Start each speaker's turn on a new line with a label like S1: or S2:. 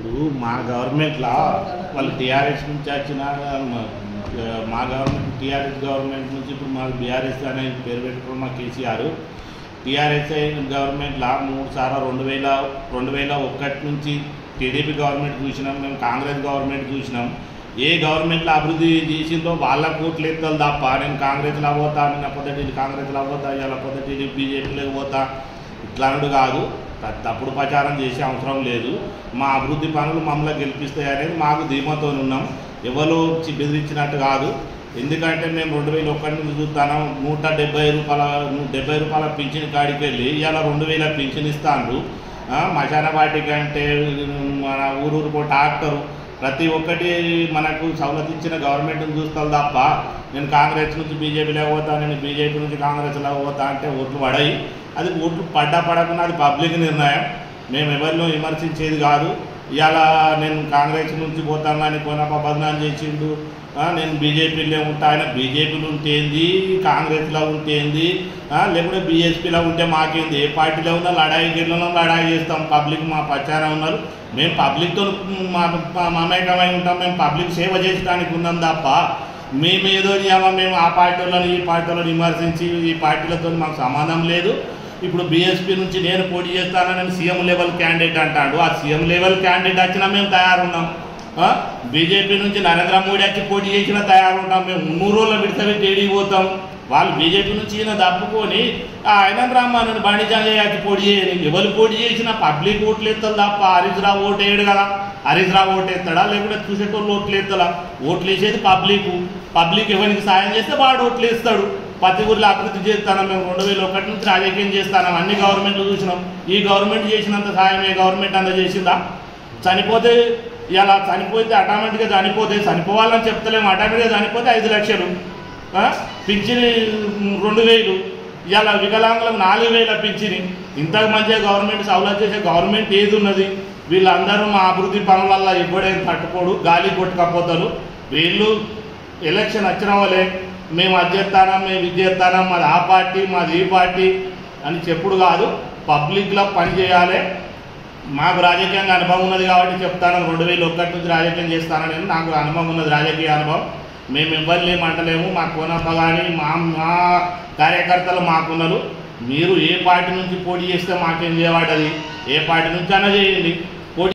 S1: ఇప్పుడు మా గవర్నమెంట్లో వాళ్ళు టీఆర్ఎస్ నుంచి వచ్చిన మ- మా గవర్నమెంట్ టీఆర్ఎస్ గవర్నమెంట్ నుంచి ఇప్పుడు మాకు బీఆర్ఎస్ అనే పేరు పెట్టుకున్న మా కేసీఆర్ టీఆర్ఎస్ గవర్నమెంట్లో మూడు సార్లు రెండు వేల రెండు వేల ఒకటి నుంచి టీడీపీ గవర్నమెంట్ చూసినాం మేము కాంగ్రెస్ గవర్నమెంట్ చూసినాం ఏ గవర్నమెంట్లో అభివృద్ధి చేసిందో వాళ్ళ కోట్లు ఎత్తాలి తప్ప నేను కాంగ్రెస్లో పోతా నిన్న పొద్దుటి కాంగ్రెస్లో పోతా ఇలా పొద్దుటి బీజేపీలోకి పోతా ఇట్లాంటి కాదు త- తప్పుడు ప్రచారం చేసే అవసరం లేదు మా అభివృద్ధి పనులు మమ్మల్ని గెలిపిస్తాయి అనేది మాకు ధీమాతో ఉన్నాం ఎవరు చి- బెదిరించినట్టు కాదు ఎందుకంటే మేము రెండు వేల ఒకటి నుంచి చూస్తాను నూట డెబ్బై రూపాయల నూ- డెబ్బై రూపాయల పింఛన్ కాడికి వెళ్ళి ఇవాళ రెండు వేల పింఛన్ ఇస్తాను మశాన వాటికి అంటే మన ఊరూరుకో ట్రాక్టరు ప్రతి ఒక్కటి మనకు సవలతు ఇచ్చిన గవర్నమెంట్ని చూస్తాను తప్ప నేను కాంగ్రెస్ నుంచి బీజేపీలో పోతా నేను బీజేపీ నుంచి కాంగ్రెస్లో పోతా అంటే ఓట్లు పడాయి అది ఓట్లు పడ్డా పడకుండా అది పబ్లిక్ నిర్ణయం మేము ఎవరినో విమర్శించేది కాదు ఇవాళ నేను కాంగ్రెస్ నుంచి పోతాను అని కొనప బదనాలు చేసిండు ఆ, నేను బీజేపీలో ఉంటా ఆయన బీజేపీలో ఉంటేంది కాంగ్రెస్లో ఉంటేంది ఆ, లేకుంటే బీఎస్పీలో ఉంటే మాకేంది ఏ పార్టీలో ఉన్నా లడాయి గిర్లలో లడాయి చేస్తాం పబ్లిక్ మా పచ్చాన ఉన్నారు మేము పబ్లిక్తో మా మా- మమేకమై ఉంటాం మేము పబ్లిక్ సేవ చేయడానికి ఉన్నాం తప్ప మేము ఏదో ఏమో మేము ఆ పార్టీలను ఈ పార్టీలను విమర్శించి ఈ పార్టీలతో మాకు సంబంధం లేదు ఇప్పుడు బీఎస్పీ నుంచి నేను పోటీ చేస్తానని సీఎం లెవెల్ క్యాండిడేట్ అంటాడు ఆ సీఎం లెవెల్ క్యాండిడేట్ వచ్చినా మేము తయారున్నాం ఆ? బీజేపీ నుంచి నరేంద్ర మోడీ వచ్చి పోటీ చేసినా తయారున్నాం మేము నూరు రోజుల విడతవి టేడీ పోతాం వాళ్ళు బీజేపీ నుంచి ఈయన తప్పుకొని ఆయన రామాను బండి సంజయ్ వచ్చి పోటీ చేయని ఎవరు పోటీ చేసినా పబ్లిక్ ఓట్లు ఎత్తారు తప్ప హరీష్ రావు ఓటు వేయడు కదా హరీష్ రావు ఓటు ఎత్తాడా లేకుంటే చూసేటోళ్ళు ఓట్లు ఎత్తాడా ఓట్లు వేసేది పబ్లిక్ పబ్లిక్ ఎవరికి సాయం చేస్తే వాడు ఓట్లు వేస్తాడు ప్రతి ఊర్లో అభివృద్ధి చేస్తాను మేము రెండు వేల ఒకటి నుంచి రాజకీయం చేస్తాను అన్ని గవర్నమెంట్లు చూసినాం ఈ గవర్నమెంట్ చేసినంత సాయం ఏ గవర్నమెంట్ అంత చేసిందా చనిపోతే ఇలా చనిపోతే ఆటోమేటిక్గా చనిపోతే చనిపోవాలని చెప్తలేము ఆటోమేటిక్గా చనిపోతే ఐదు లక్షలు ఆ? పింఛని రెండు వేలు ఇలా వికలాంగులకు నాలుగు వేల పింఛని ఇంతకు మంచిగా గవర్నమెంట్ సౌలభ్యం చేసే గవర్నమెంట్ ఏది ఉన్నది వీళ్ళందరూ మా అభివృద్ధి పనులల్లో ఇవ్వడేం తట్టుకోడు గాలి కొట్టుకపోతారు వీళ్ళు ఎలక్షన్ వచ్చిన వాళ్ళే మేము అది చేస్తానం మేము ఇది చేస్తానం మాది ఆ పార్టీ మాది ఈ పార్టీ అని చెప్పుడు కాదు పబ్లిక్లో పని చేయాలి మాకు రాజకీయంగా అనుభవం ఉన్నది కాబట్టి చెప్తాను రెండు వేల ఒకటి నుంచి రాజకీయం చేస్తానని నాకు అనుభవం ఉన్నది రాజకీయ అనుభవం మేము ఎవరిని ఏమంటలేము మా కోనప్ప కానీ మా మా కార్యకర్తలు మాకున్నారు మీరు ఏ పార్టీ నుంచి పోటీ చేస్తే మాకేం చేయబడ్డది ఏ పార్టీ నుంచి అన్న చేయండి